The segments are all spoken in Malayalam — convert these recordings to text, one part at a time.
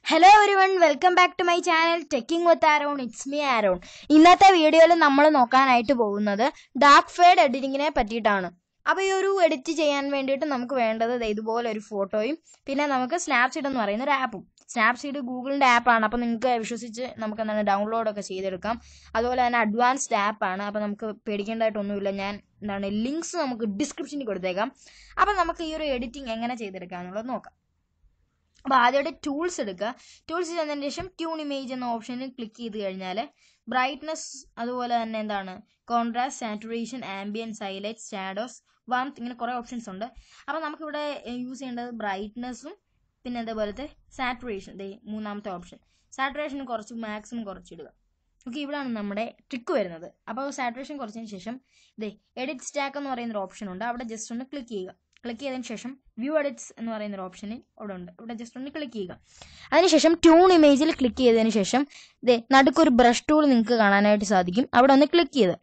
hello everyone welcome back to my channel teching with Aaron it's me Aaron ഇന്നത്തെ വീഡിയോയിൽ നമ്മൾ നോക്കാനായിട്ട് പോകുന്നത് ഡാർക്ക് ഫേഡ് എഡിറ്റിങ്ങിനെ പറ്റിയിട്ടാണ് അപ്പോൾ ഈ ഒരു എഡിറ്റ് ചെയ്യാൻ വേണ്ടിയിട്ട് നമുക്ക് വേണ്ടത് ദേ ഇതുപോലെ ഒരു ഫോട്ടോയും പിന്നെ നമുക്ക് സ്നാപ്സീഡ് എന്ന് പറയുന്ന ഒരു ആപ്പും സ്നാപ്സീഡ് ഗൂഗിളിൻ്റെ ആപ്പാണ് അപ്പോൾ നിങ്ങൾക്ക് വിശ്വസിച്ച് നമുക്ക് എന്താണ് ഡൗൺലോഡൊക്കെ ചെയ്തെടുക്കാം അതുപോലെ തന്നെ അഡ്വാൻസ്ഡ് ആപ്പാണ് അപ്പോൾ നമുക്ക് പേടിക്കേണ്ടതായിട്ടൊന്നുമില്ല ഞാൻ എന്താണ് ലിങ്ക്സ് നമുക്ക് ഡിസ്ക്രിപ്ഷനിൽ കൊടുത്തേക്കാം അപ്പോൾ നമുക്ക് ഈ ഒരു എഡിറ്റിംഗ് എങ്ങനെ ചെയ്തെടുക്കാം എന്നുള്ളത് നോക്കാം അപ്പോൾ ആദ്യമായിട്ട് ടൂൾസ് എടുക്കുക ടൂൾസ് ചെന്നതിന് ശേഷം ട്യൂൺ ഇമേജ് എന്ന ഓപ്ഷനിൽ ക്ലിക്ക് ചെയ്ത് കഴിഞ്ഞാൽ ബ്രൈറ്റ്നസ് അതുപോലെ തന്നെ എന്താണ് contrast saturation ambiance highlights shadows warmth ഇങ്ങനെ കുറേ ഓപ്ഷൻസ് ഉണ്ട് അപ്പോൾ നമുക്കിവിടെ യൂസ് ചെയ്യേണ്ടത് ബ്രൈറ്റ്നസ്സും പിന്നെ അതേപോലത്തെ സാറ്റുറേഷൻ ദേ മൂന്നാമത്തെ ഓപ്ഷൻ സാറ്റുറേഷൻ കുറച്ച് മാക്സിമം കുറച്ചിടുക ഓക്കെ ഇവിടെയാണ് നമ്മുടെ ട്രിക്ക് വരുന്നത് അപ്പോൾ സാറ്റുറേഷൻ കുറച്ചതിന് ശേഷം ദേ എഡിറ്റ് സ്റ്റാക്ക് എന്ന് പറയുന്ന ഒരു ഓപ്ഷൻ ഉണ്ട് അവിടെ ജസ്റ്റ് ഒന്ന് ക്ലിക്ക് ചെയ്യുക ക്ലിക്ക് ചെയ്തതിന് ശേഷം വ്യൂ എഡിറ്റ്സ് എന്ന് പറയുന്ന ഒരു ഓപ്ഷനിൽ അവിടെ ഉണ്ട് ഇവിടെ ജസ്റ്റ് ഒന്ന് ക്ലിക്ക് ചെയ്യുക അതിനുശേഷം ട്യൂൺ ഇമേജിൽ ക്ലിക്ക് ചെയ്തതിന് ശേഷം ദേ നടുക്കൊരു ബ്രഷ് ടൂൾ നിങ്ങൾക്ക് കാണാനായിട്ട് സാധിക്കും അവിടെ ഒന്ന് ക്ലിക്ക് ചെയ്ത്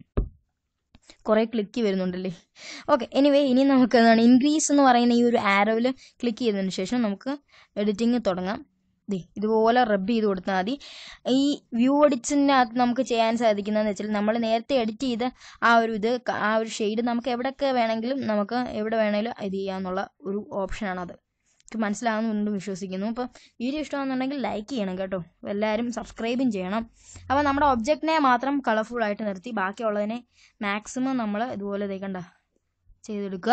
കുറേ ക്ലിക്ക് വരുന്നുണ്ടല്ലേ ഓക്കെ എനിവേ ഇനി നമുക്ക് എന്താണ് ഇൻക്രീസ് എന്ന് പറയുന്ന ഈ ഒരു ആരോയിൽ ക്ലിക്ക് ചെയ്തതിന് ശേഷം നമുക്ക് എഡിറ്റിംഗ് തുടങ്ങാം ദേ ഇതുപോലെ റബ്ബ് ചെയ്ത് കൊടുത്താൽ മതി ഈ വ്യൂ എഡിറ്റ്സിനകത്ത് നമുക്ക് ചെയ്യാൻ സാധിക്കുന്നതെന്ന് വെച്ചാൽ നമ്മൾ നേരത്തെ എഡിറ്റ് ചെയ്ത ആ ഒരു ഇത് ക- ആ ഒരു ഷെയ്ഡ് നമുക്ക് എവിടെയൊക്കെ വേണമെങ്കിലും നമുക്ക് എവിടെ വേണമെങ്കിലും ഇത് ചെയ്യാമെന്നുള്ള ഒരു ഓപ്ഷനാണത് എനിക്ക് മനസ്സിലാകുന്നുണ്ട് വിശ്വസിക്കുന്നു അപ്പോൾ വീഡിയോ ഇഷ്ടമാണെന്നുണ്ടെങ്കിൽ ലൈക്ക് ചെയ്യണം കേട്ടോ എല്ലാവരും സബ്സ്ക്രൈബും ചെയ്യണം അപ്പോൾ നമ്മുടെ ഒബ്ജക്റ്റിനെ മാത്രം കളർഫുൾ ആയിട്ട് നിർത്തി ബാക്കിയുള്ളതിനെ മാക്സിമം നമ്മൾ ഇതുപോലെ ഇതേക്കണ്ട ചെയ്തെടുക്കുക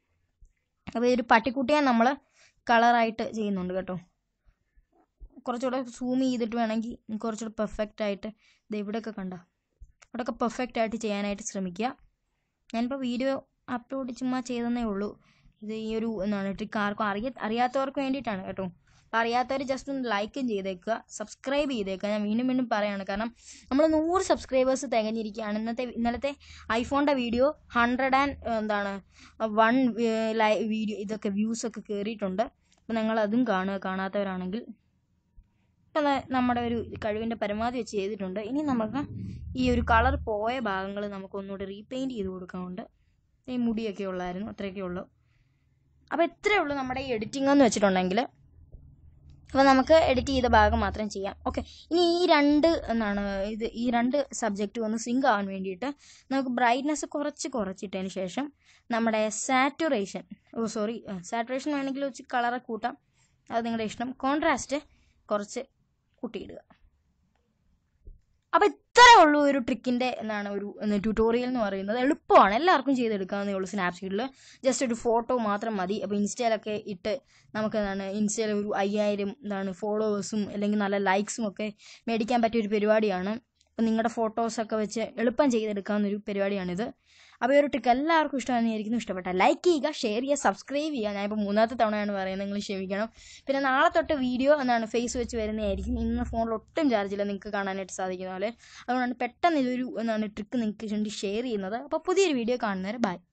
അപ്പോൾ ഈ ഒരു പട്ടിക്കുട്ടിയെ നമ്മൾ കളറായിട്ട് ചെയ്യുന്നുണ്ട് കേട്ടോ കുറച്ചുകൂടെ സൂം ചെയ്തിട്ട് വേണമെങ്കിൽ കുറച്ചുകൂടെ പെർഫെക്റ്റ് ആയിട്ട് ഇത് ഇവിടെയൊക്കെ കണ്ട ഇവിടെയൊക്കെ പെർഫെക്റ്റ് ആയിട്ട് ചെയ്യാനായിട്ട് ശ്രമിക്കുക ഞാനിപ്പോൾ വീഡിയോ അപ്ലോഡ് ചുമ്മാ ചെയ്തെന്നേ ഉള്ളൂ ഇത് ഈ ഒരു എന്താണ് ട്രിക്ക് ആർക്കും അറിയ അറിയാത്തവർക്ക് വേണ്ടിയിട്ടാണ് കേട്ടോ അപ്പോൾ അറിയാത്തവർ ജസ്റ്റ് ഒന്ന് ലൈക്കും ചെയ്തേക്കുക സബ്സ്ക്രൈബ് ചെയ്തേക്കുക ഞാൻ വീണ്ടും വീണ്ടും പറയാണ് കാരണം നമ്മൾ നൂറ് സബ്സ്ക്രൈബേഴ്സ് തികഞ്ഞിരിക്കുകയാണ് ഇന്നത്തെ ഇന്നലത്തെ ഐഫോണിൻ്റെ വീഡിയോ ഹൺഡ്രഡ് ആൻഡ് എന്താണ് വൺ ലൈ വീഡിയോ ഇതൊക്കെ വ്യൂസ് ഒക്കെ കയറിയിട്ടുണ്ട് അപ്പോൾ നിങ്ങൾ അതും കാണുക കാണാത്തവരാണെങ്കിൽ ഇപ്പം ദാ നമ്മുടെ ഒരു കഴിവിൻ്റെ പരമാവധി വെച്ച് ചെയ്തിട്ടുണ്ട് ഇനി നമുക്ക് ഈ ഒരു കളർ പോയ ഭാഗങ്ങൾ നമുക്ക് ഒന്നുകൂടി റീപെയിൻറ്റ് ചെയ്ത് കൊടുക്കാനുണ്ട് ഈ മുടിയൊക്കെ ഉള്ളായിരുന്നു അത്രയൊക്കെ ഉള്ളൂ അപ്പോൾ ഇത്രയേ ഉള്ളൂ നമ്മുടെ ഈ എഡിറ്റിംഗ് എന്ന് വെച്ചിട്ടുണ്ടെങ്കിൽ അപ്പോൾ നമുക്ക് എഡിറ്റ് ചെയ്ത ഭാഗം മാത്രം ചെയ്യാം ഓക്കെ ഇനി ഈ രണ്ട് എന്താണ് ഇത് ഈ രണ്ട് സബ്ജക്റ്റും ഒന്ന് സിങ്ക് ആവാൻ വേണ്ടിയിട്ട് നമുക്ക് ബ്രൈറ്റ്നസ് കുറച്ച് കുറച്ചിട്ടതിന് ശേഷം നമ്മുടെ സാറ്റുറേഷൻ ഓ സോറി സാറ്റുറേഷൻ വേണമെങ്കിൽ വെച്ച് കളറ് കൂട്ടാം അത് നിങ്ങളുടെ ഇഷ്ടം കോൺട്രാസ്റ്റ് കുറച്ച് കൂട്ടിയിടുക അപ്പോൾ ഇത്രയേ ഉള്ളൂ ഒരു ട്രിക്കിൻ്റെ എന്താണ് ഒരു ട്യൂട്ടോറിയൽ എന്ന് പറയുന്നത് എളുപ്പമാണ് എല്ലാവർക്കും ചെയ്തെടുക്കാവുന്നേ ഉള്ളൂ സ്നാപ്സീഡിൽ ജസ്റ്റ് ഒരു ഫോട്ടോ മാത്രം മതി അപ്പോൾ ഇൻസ്റ്റയിലൊക്കെ ഇട്ട് നമുക്ക് എന്താണ് ഇൻസ്റ്റയിൽ ഒരു അയ്യായിരം എന്താണ് ഫോളോവേഴ്സും അല്ലെങ്കിൽ നല്ല ലൈക്സും ഒക്കെ മേടിക്കാൻ പറ്റിയ ഒരു പരിപാടിയാണ് അപ്പോൾ നിങ്ങളുടെ ഫോട്ടോസൊക്കെ വെച്ച് എളുപ്പം ചെയ്തെടുക്കാവുന്ന ഒരു പരിപാടിയാണിത് അപ്പോൾ ഈ ഒരു ട്രിക്ക് എല്ലാവർക്കും ഇഷ്ടമായിരിക്കുന്നു ഇഷ്ടപ്പെട്ട ലൈക്ക് ചെയ്യുക ഷെയർ ചെയ്യുക സബ്സ്ക്രൈബ് ചെയ്യുക ഞാനിപ്പോൾ മൂന്നാമത്തെ തവണയാണ് പറയുന്നത് നിങ്ങൾ ക്ഷമിക്കണം പിന്നെ നാളെ തൊട്ട് വീഡിയോ എന്താണ് ഫേസ് വെച്ച് വരുന്നതായിരിക്കും ഇന്ന് ഫോണിൽ ഒട്ടും ചാർജില്ല നിങ്ങൾക്ക് കാണാനായിട്ട് സാധിക്കുന്ന പോലെ അതുകൊണ്ടാണ് പെട്ടെന്ന് ഇതൊരു എന്താണ് ട്രിക്ക് നിങ്ങൾക്ക് വേണ്ടി ഷെയർ ചെയ്യുന്നത് അപ്പോൾ പുതിയൊരു വീഡിയോ കാണുന്നവരെ ബൈ